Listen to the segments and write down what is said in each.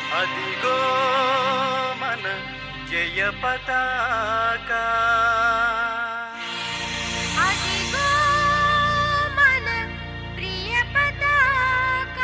అదిగో మన జయ పతాక అదిగో మన ప్రియ పతాక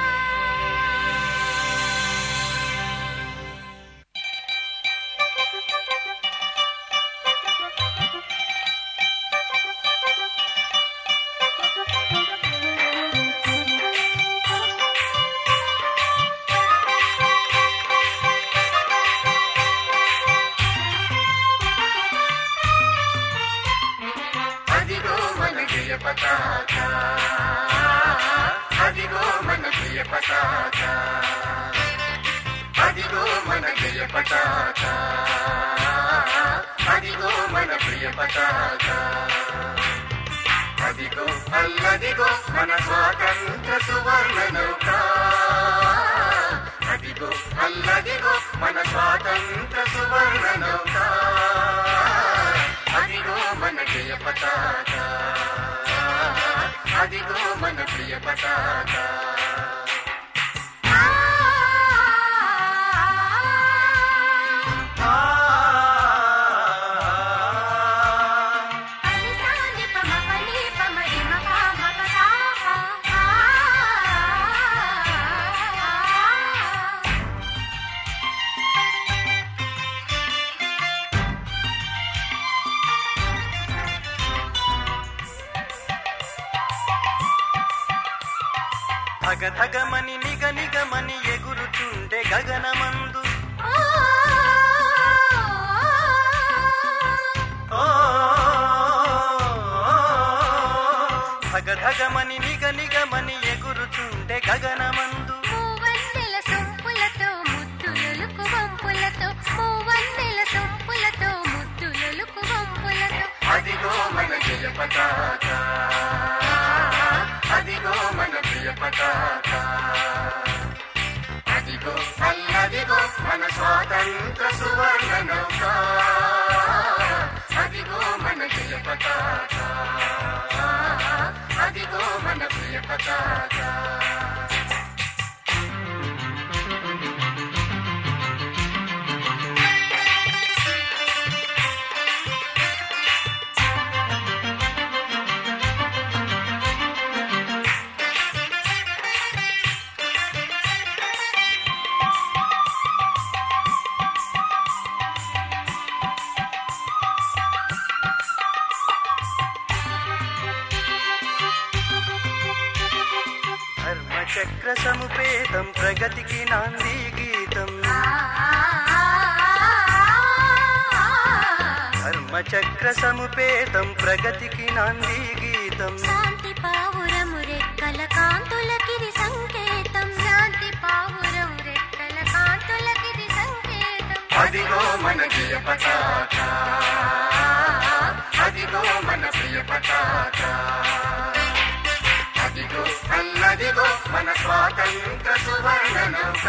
అదిగో మన జయ పతాక అదిగో మన ప్రియ పతాక అదిగో మన జయ పతాక అదిగో మన ప్రియ పతాక అదిగో అల్లదిగో మన స్వాతంత్ర సువర్ణ నౌక అదిగో అల్లదిగో మన స్వాతంత్ర సువర్ణ నౌక అదిగో మన జయ పతాక అదిగో మన ప్రియ పతాక పనిసాని పమ పని పమరి మప మప సాప ధగ ధగమని నిగ నిగమని ఎగురుచుండే గగనమందు ఓ ధగ ధగమని నిగ నిగమని ఎగురుచుండే గగనమందు మూవన్నెల సొంపులతో ముద్దులొలుకు వంపులతో మూవన్నెల సొంపులతో ముద్దులొలుకు వంపులతో అదిగో మన జయ పతాక అదిగో మన ప్రియ పతాక అదిగో అల్లదిగో మన స్వాతంత్ర సువర్ణ నౌక అదిగో మన జయ పతాక అదిగో మన ప్రియ పతాక ధర్మచక్ర సముపేతం ప్రగతికి నాంది గీతం ధర్మచక్ర సముపేతం ప్రగతికి నాంది గీతం శాంతి పావురము రెక్కల కాంతులకిది సంకేతం శాంతి పావురము రెక్కల కాంతులకిది సంకేతం అదిగో మన జయ పతాక అదిగో మన ప్రియ పతాక అదిగో అల్లదిగో మన స్వాతంత్ర సువర్ణ నౌక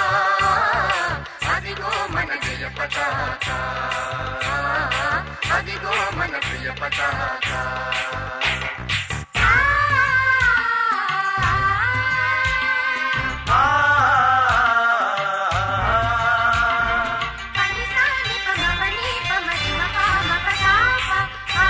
అదిగో మన జయ పతాక అదిగో మన ప్రియ పతాక ఆ పనిసాని పమ పని పమరి మప మప సాప ఆ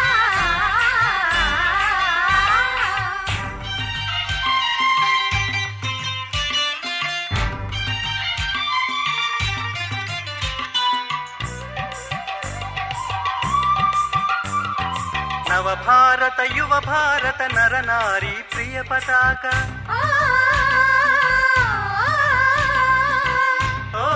నవ భారత యువ భారత నరనారి ప్రియ పతాక ఓ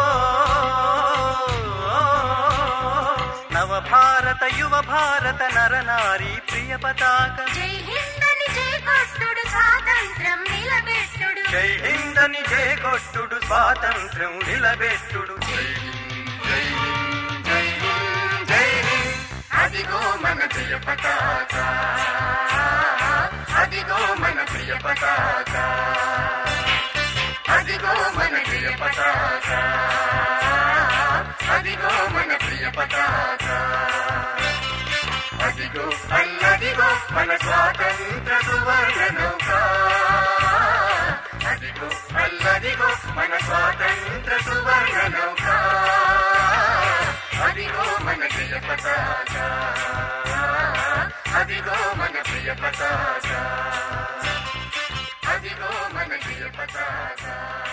నవ భారత యువ భారత నరనారి ప్రియ పతాక జై హిందని జై కొట్టుడు స్వాతంత్రం నిలబెట్టుడు జై హిందని జై కొట్టుడు స్వాతంత్ర్యం నిలబెట్టుడు జై హింద్, జై హింద్, జై హింద్, జై హింద్. అదిగో మన జయ పతాక అదిగో మన ప్రియ పతాక అదిగో మన జయ పతాక అదిగో మన ప్రియ పతాక అదిగో అల్లదిగో మన స్వాతంత్ర సువర్ణ నౌక అదిగో అల్లదిగో మన స్వాతంత్ర అదిగో మన జయ పతాక అదిగో మన ప్రియ పతాక అదిగో మన జయ పతాక